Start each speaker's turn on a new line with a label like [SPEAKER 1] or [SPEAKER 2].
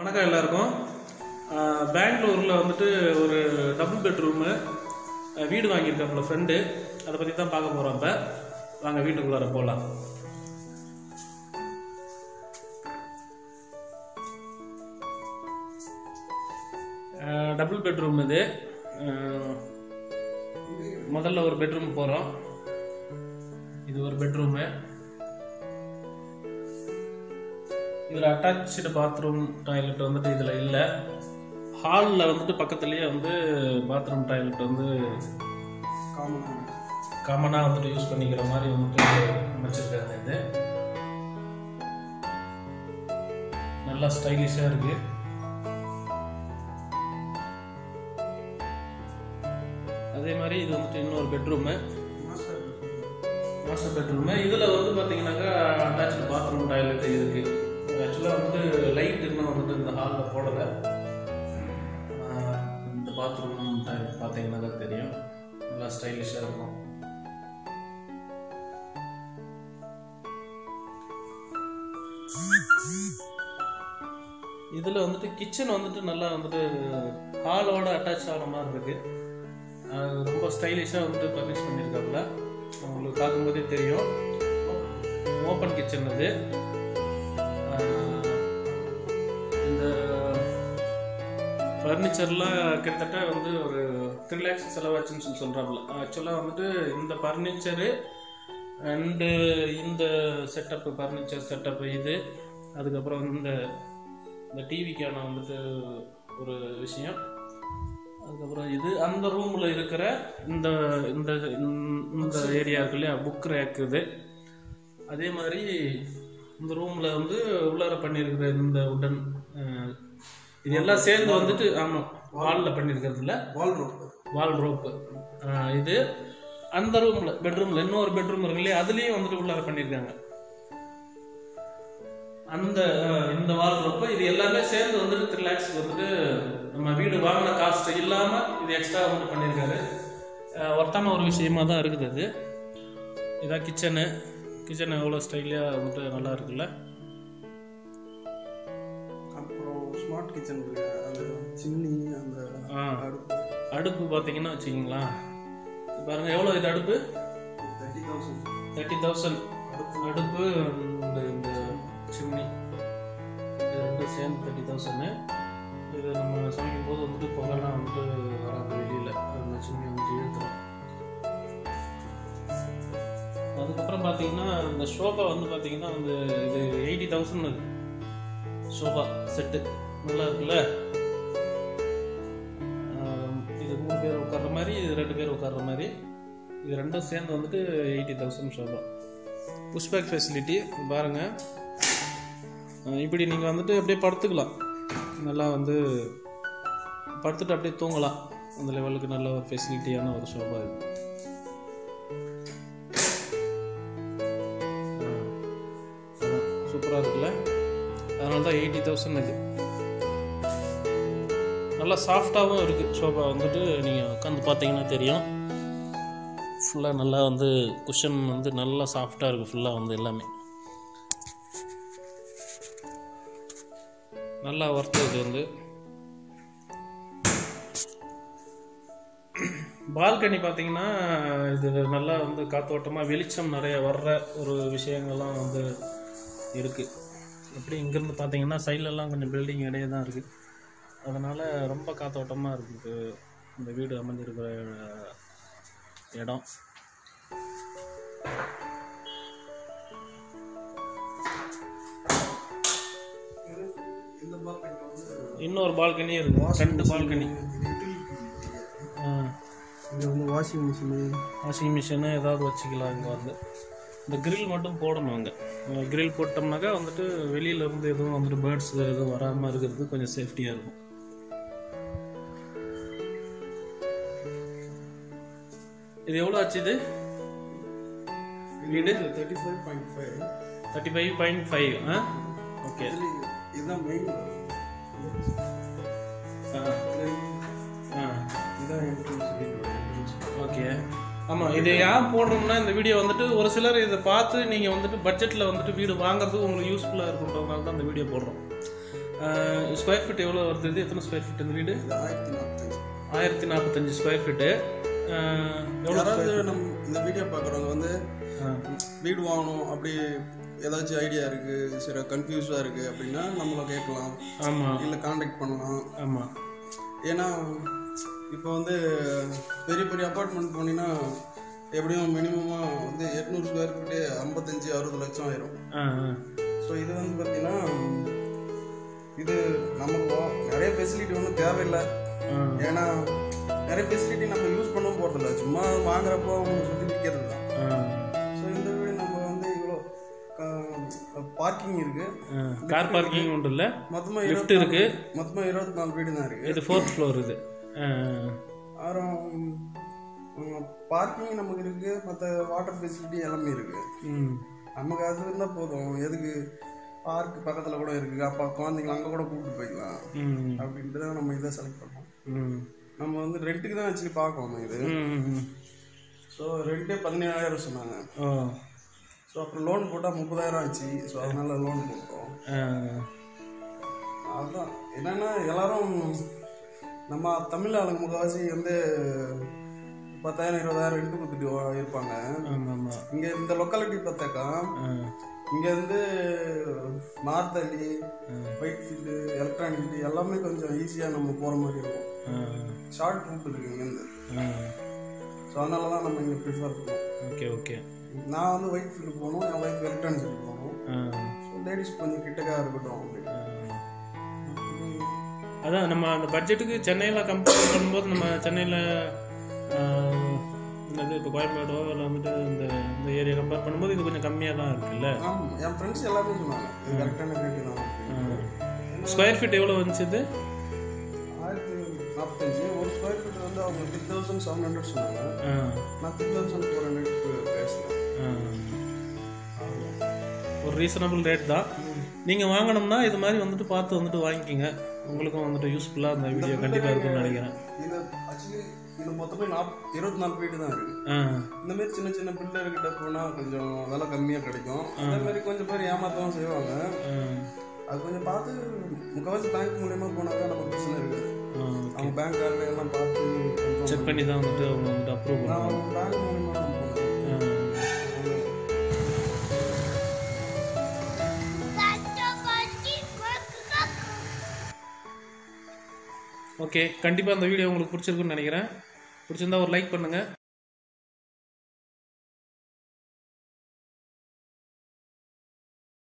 [SPEAKER 1] வணக்கம் எல்லாருக்கும் ஆஹ் பெங்களூரில் வந்துட்டு ஒரு டபுள் பெட்ரூமு வீடு வாங்கியிருக்காப்புல ஃப்ரெண்டு அதை பற்றி தான் பார்க்க போகிறோம் இப்போ வாங்க வீட்டுக்குள்ளார போகலாம் டபுள் பெட்ரூம் இது ஆஹ் முதல்ல ஒரு பெட்ரூம் போகிறோம் இது ஒரு பெட்ரூமு இதில் அட்டாச்சு பாத்ரூம் டாய்லெட் வந்துட்டு இதில் இல்லை ஹாலில் வந்துட்டு பக்கத்துலேயே வந்து பாத்ரூம் டாய்லெட் வந்து காமனாக வந்துட்டு யூஸ் பண்ணிக்கிற மாதிரி வந்துட்டு அமைச்சிருக்காங்க இது நல்லா ஸ்டைலிஷாக இருக்கு அதே மாதிரி இது வந்துட்டு இன்னொரு பெட்ரூமு மாஸ்டர் பெட்ரூமு இதில் வந்து பார்த்தீங்கன்னாக்கா அட்டாச்சு பாத்ரூம் டாய்லெட் இருக்கு ஆக்சுவலாக வந்துட்டு லைட் இன்னும் வந்துட்டு இந்த ஹாலில் போடலை ஆஹ் இந்த பாத்ரூம் டாய்லெட் பார்த்தீங்கன்னாக்கா தெரியும் நல்லா ஸ்டைலிஷாக இருக்கும் இதில் வந்துட்டு கிச்சன் வந்துட்டு நல்லா வந்துட்டு ஹாலோட அட்டாச் ஆன மாதிரி இருக்கு அது ரொம்ப ஸ்டைலிஷாக வந்துட்டு பர்னிஷ் பண்ணியிருக்காப்புல உங்களுக்கு பார்க்கும்போதே தெரியும் ஓப்பன் கிச்சன் இது ஆஹ் இந்த ஃபர்னிச்சர்லாம் கிட்டத்தட்ட வந்து ஒரு த்ரீ லேக்ஸ் செலவாச்சுன்னு சொல்லி சொல்கிறாப்புல ஆக்சுவலாக வந்துட்டு இந்த ஃபர்னிச்சரு அண்டு இந்த செட்டப்பு ஃபர்னிச்சர் செட்டப்பு இது அதுக்கப்புறம் இந்த இந்த டிவிக்கான வந்துட்டு ஒரு விஷயம் அதுக்கப்புறம் இது அந்த ரூமில் இருக்கிற இந்த இந்த இந்த ஏரியா இருக்கு இல்லையா புக் ரேக் இது அதே மாதிரி இந்த ரூமில் வந்து உள்ளார பண்ணியிருக்கிற இந்த உடன் இது எல்லாம் சேர்ந்து வந்துட்டு ஆமாம் வாலில் பண்ணியிருக்கிறது இல்லை
[SPEAKER 2] வால் ரோப்
[SPEAKER 1] வால் ரோப்பு இது அந்த ரூமில் பெட்ரூமில் இன்னொரு பெட்ரூம் இருக்கு இல்லையா அதுலேயும் வந்துட்டு உள்ளார பண்ணியிருக்காங்க அந்த அஹ், இந்த வால் ரோப்பு இது எல்லாமே சேர்ந்து வந்துட்டு த்ரீ லேக்ஸ்க்கு வந்துட்டு நம்ம வீடு வாங்கின காஸ்ட் இல்லாமல் இது எக்ஸ்ட்ரா வந்துட்டு பண்ணியிருக்காரு அஹ், ஒர்த்தான ஒரு விஷயமா தான் இருக்குது அது இதான் கிச்சனு கிச்சன் எவ்வளோ ஸ்டைலியாக வந்துட்டு நல்லா இருக்குல்ல
[SPEAKER 2] அப்புறம் ஸ்மார்ட் கிச்சன் இருக்கு அந்த சிம்னி அந்த
[SPEAKER 1] ஆ
[SPEAKER 2] அடுப்பு
[SPEAKER 1] அடுப்பு பார்த்தீங்கன்னா வச்சுக்கிங்களேன் பாருங்கள் எவ்வளோ இது அடுப்பு
[SPEAKER 2] தேர்ட்டி தௌசண்ட்
[SPEAKER 1] தேர்ட்டி தௌசண்ட் அடுப்பு இந்த இந்த சிம்னி இது ரெண்டும் சேர்ந்து தேர்ட்டி தௌசண்ட் இது நம்ம சமைக்கும் போது வந்துட்டு புகைலாம் வந்துட்டு வராது வெளியில் அந்த சிம்னி வந்துட்டு இழுத்துரும் அதுக்கப்புறம் பார்த்தீங்கன்னா இந்த ஷோபா வந்து பார்த்தீங்கன்னா வந்து இது எயிட்டி தௌசண்ட் ஷோபா செட்டு நல்லா இருக்குல்ல ஆம், இது மூணு பேர் உட்கார்ற மாதிரி இது ரெண்டு பேர் உட்கார்ற மாதிரி இது ரெண்டும் சேர்ந்து வந்துட்டு eighty thousand sofa pushback facility பாருங்க அஹ் இப்படி நீங்கள் வந்துட்டு அப்படியே படுத்துக்கலாம் நல்லா வந்து படுத்துட்டு அப்படியே தூங்கலாம் அந்த லெவலுக்கு நல்ல ஒரு ஃபெசிலிட்டியான ஒரு ஷோபா இது சூப்பராக இருக்குல்ல அதனால தான் எயிட்டி தௌசண்ட் இது நல்லா சாஃப்டாகவும் இருக்குது ஷோபா வந்துட்டு நீங்கள் உட்காந்து பார்த்தீங்கன்னா தெரியும் ஃபுல்லாக நல்லா வந்து குஷன் வந்து நல்லா சாஃப்டாக இருக்குது ஃபுல்லாக வந்து எல்லாமே நல்லா ஒர்த்து இது வந்து பால்கனி பார்த்தீங்கன்னா இது நல்லா வந்து காத்தோட்டமாக வெளிச்சம் நிறைய வர்ற ஒரு விஷயங்கள்லாம் வந்து இருக்குது எப்படி இங்கேருந்து பார்த்தீங்கன்னா சைட்லலாம் கொஞ்சம் பில்டிங் இடையே தான் இருக்குது அதனால் ரொம்ப காத்தோட்டமாக இருக்குது இந்த வீடு அமைஞ்சிருக்கிற இடம்
[SPEAKER 2] இந்த பால்கனி வந்து
[SPEAKER 1] இன்னொரு பால்கனி இருக்கு ரெண்டு பால்கனி
[SPEAKER 2] இங்க வந்து வாஷிங் மிஷினு
[SPEAKER 1] வாஷிங் மிஷினு ஏதாவது வச்சுக்கலாம் இங்கே வந்து இந்த கிரில் மட்டும் போடணும் அங்கே கிரில் போட்டோம்னாக்கா வந்துட்டு வெளியில இருந்து எதுவும் வந்துட்டு பேர்ட்ஸ் எதுவும் வராமல் இருக்கிறது கொஞ்சம் சேஃப்டியாக இருக்கும் இது எவ்வளோ ஆச்சு இது வீடு
[SPEAKER 2] thirty five point five
[SPEAKER 1] thirty five point five ஆ ஓகே
[SPEAKER 2] இதுதான் மெயின்
[SPEAKER 1] ஆ ஆ
[SPEAKER 2] இதான் என்ட்ரன்ஸ்
[SPEAKER 1] ஓகே ஆமாம் இது ஏன் போடுறோம்னா இந்த வீடியோ வந்துட்டு ஒரு சிலர் இதை பார்த்து நீங்கள் வந்துட்டு பட்ஜெட்டில் வந்துட்டு வீடு வாங்குறதுக்கு உங்களுக்கு யூஸ்ஃபுல்லாக இருக்குன்றதுனால தான் இந்த வீடியோ போடுறோம் ஸ்கொயர் ஃபீட் எவ்வளோ வருது இது எத்தனை ஸ்கொயர் ஃபீட் இந்த வீடு
[SPEAKER 2] இது ஆயிரத்தி நாற்பத்தஞ்சு
[SPEAKER 1] ஆயிரத்தி நாற்பத்தஞ்சு ஸ்கொயர் ஃபீட்டு எவ்வளோ
[SPEAKER 2] யாராவது நம்ம இந்த வீடியோ பார்க்குறவங்க வந்து
[SPEAKER 1] ஆ.
[SPEAKER 2] வீடு வாங்கணும் அப்படி ஏதாச்சும் ஐடியா இருக்குது சரி கன்ஃபியூஸாக இருக்குது அப்படின்னா நம்மளை கேட்கலாம்
[SPEAKER 1] ஆமாம்
[SPEAKER 2] இல்லை காண்டாக்ட் பண்ணலாம்
[SPEAKER 1] ஆமாம்
[SPEAKER 2] ஏன்னா இப்போ வந்து பெரிய பெரிய அப்பார்ட்மெண்ட் போனீங்கன்னா எப்படியும் மினிமமாக வந்து எட்நூறு ஸ்கொயர் ஃபீட்டு ஐம்பத்தஞ்சு அறுபது லட்சம் ஆயிரும்
[SPEAKER 1] ஆ ஆ
[SPEAKER 2] ஸோ இது வந்து பார்த்தீங்கன்னா இது நமக்கு நிறைய ஃபெசிலிட்டி ஒன்றும் தேவையில்லை
[SPEAKER 1] ஆ
[SPEAKER 2] ஏன்னா நிறைய ஃபெசிலிட்டி நம்ம யூஸ் பண்ண போகிறதில்ல சும்மா வாங்குறப்போ அவங்க சுற்றி விற்கிறது தான்
[SPEAKER 1] ஆ
[SPEAKER 2] ஸோ இந்த வீடு நம்ம வந்து இவ்வளோ பார்க்கிங் இருக்கு
[SPEAKER 1] கார் பார்க்கிங் உண்டு இல்லை
[SPEAKER 2] மொத்தமாக
[SPEAKER 1] லிஃப்ட் இருக்கு
[SPEAKER 2] மொத்தமாக இருபத்தி நாலு வீடு தான் இருக்கு
[SPEAKER 1] இது ஃபோர்த் ஃப்ளோர் இது ஆ
[SPEAKER 2] அப்புறம் பார்க்கிங் நமக்கு இருக்கு மற்ற வாட்டர் ஃபெசிலிட்டி எல்லாமே இருக்கு
[SPEAKER 1] ம்
[SPEAKER 2] நமக்கு அது இருந்தால் போதும் எதுக்கு பார்க் பக்கத்தில் கூட இருக்கு அப்பா குழந்தைங்கள அங்கே கூட கூப்பிட்டு போய்க்கலாம்
[SPEAKER 1] ம்
[SPEAKER 2] அப்படின்ட்டு தான் நம்ம இதை செலக்ட் பண்ணோம்
[SPEAKER 1] ம்
[SPEAKER 2] நம்ம வந்து ரெண்ட்டுக்கு தான் ஆக்சுவலி பார்க்கணும் இது
[SPEAKER 1] ம் ம்
[SPEAKER 2] ஸோ ரெண்டே பதினேழாயிரம் சொன்னாங்க
[SPEAKER 1] ஓ
[SPEAKER 2] ஸோ அப்புறம் லோன் போட்டால் முப்பதாயிரம் ஆச்சு ஸோ அதனால லோன் போட்டோம்
[SPEAKER 1] ஆ
[SPEAKER 2] அதுதான் என்னன்னா எல்லாரும் நம்ம தமிழ் ஆளுங்க முக்கால்வாசி வந்து பத்தாயிரம் இருபதாயிரம் ரெண்டு கொடுத்துட்டு வா- இருப்பாங்க
[SPEAKER 1] ஆமாம் ஆமாம்
[SPEAKER 2] இங்கே இந்த லொக்காலிட்டி பார்த்தாக்கா
[SPEAKER 1] ஆ
[SPEAKER 2] இங்கேருந்து Marathahalli Whitefield electronic field எல்லாமே கொஞ்சம் ஈஸியாக நம்ம போகிற மாதிரி இருக்கும்
[SPEAKER 1] ஆ
[SPEAKER 2] ஷார்ட் ரூட் இருக்கு இங்கேருந்து
[SPEAKER 1] ஆ
[SPEAKER 2] ஸோ அதனால தான் நம்ம இங்கே ப்ரிஃபர் பண்ணுவோம்
[SPEAKER 1] ஓகே ஓகே
[SPEAKER 2] நான் வந்து ஒயிட் ஃபீல்டு போகணும் என் ஒய்ஃப் எலக்ட்ரானிக் ஃபீல்டு போகணும்
[SPEAKER 1] ஆ
[SPEAKER 2] ஸோ லேடிஸ் கொஞ்சம் கிட்டக்கா இருக்கட்டும் அப்படின்னு
[SPEAKER 1] அதான் நம்ம அந்த பட்ஜெட்டுக்கு சென்னையில் கம்பேர் பண்ணும்போது நம்ம சென்னையில் என்னது இப்போ கோயம்பேடோ இல்லை வந்துட்டு இந்த இந்த ஏரியா கம்பேர் பண்ணும்போது இது கொஞ்சம் கம்மியாக தான் இருக்குல்ல
[SPEAKER 2] ஆமாம் என் ஃப்ரெண்ட்ஸ் எல்லாமே சொன்னாங்க இது கரெக்டான ரேட்டு தான் அப்படின்னு.
[SPEAKER 1] ஸ்கொயர் ஃபீட் எவ்வளோ வந்துச்சு இது
[SPEAKER 2] ஆயிரத்தி நாற்பத்தஞ்சு ஒரு ஸ்கொயர் ஃபீட் வந்து அவங்க த்ரீ தௌசண்ட் செவன் ஹண்ட்ரட் சொன்னாங்க
[SPEAKER 1] ஆ
[SPEAKER 2] நான் த்ரீ தௌசண்ட் ஃபோர் ஹண்ட்ரட் பேசினேன்
[SPEAKER 1] ஆ. ஒரு ரீசனபிள் ரேட் தான் நீங்கள் வாங்கணும்னா இது மாதிரி வந்துட்டு பார்த்து வந்துட்டு வாங்கிக்கிங்க உங்களுக்கும் வந்துட்டு யூஸ்ஃபுல்லாக அந்த வீடியோ கண்டிப்பாக இருக்கும்னு நினைக்கிறேன்
[SPEAKER 2] இது ஆக்சுவலி இது மொத்தமே நாப் இருபத்தி நாலு வீடு தான் இருக்கு
[SPEAKER 1] ஆ
[SPEAKER 2] இந்த மாதிரி சின்ன சின்ன பில்டர் கிட்ட போனால் கொஞ்சம் விலை கம்மியாக கிடைக்கும் அதே மாதிரி கொஞ்சம் பேர் ஏமாத்தவும் செய்வாங்க
[SPEAKER 1] ஆ
[SPEAKER 2] அது கொஞ்சம் பார்த்து முக்கால்வாசி பேங்க் மூலியமாக போனால் தான் நமக்கு பிரச்சனை இருக்குது
[SPEAKER 1] ஆ
[SPEAKER 2] அவங்க பேங்க் கார்டில் எல்லாம் பார்த்து
[SPEAKER 1] செக் பண்ணி தான் வந்துட்டு அவங்க வந்துட்டு அப்ரூவ்
[SPEAKER 2] நான்
[SPEAKER 1] பண்ணுவாங்க
[SPEAKER 2] அவங்க பேங்க் மூலியமாக தான் போனேன்
[SPEAKER 1] ஓகே கண்டிப்பாக அந்த வீடியோ உங்களுக்கு பிடிச்சிருக்குன்னு நினைக்கிறேன் பிடிச்சிருந்தா ஒரு லைக் பண்ணுங்கள்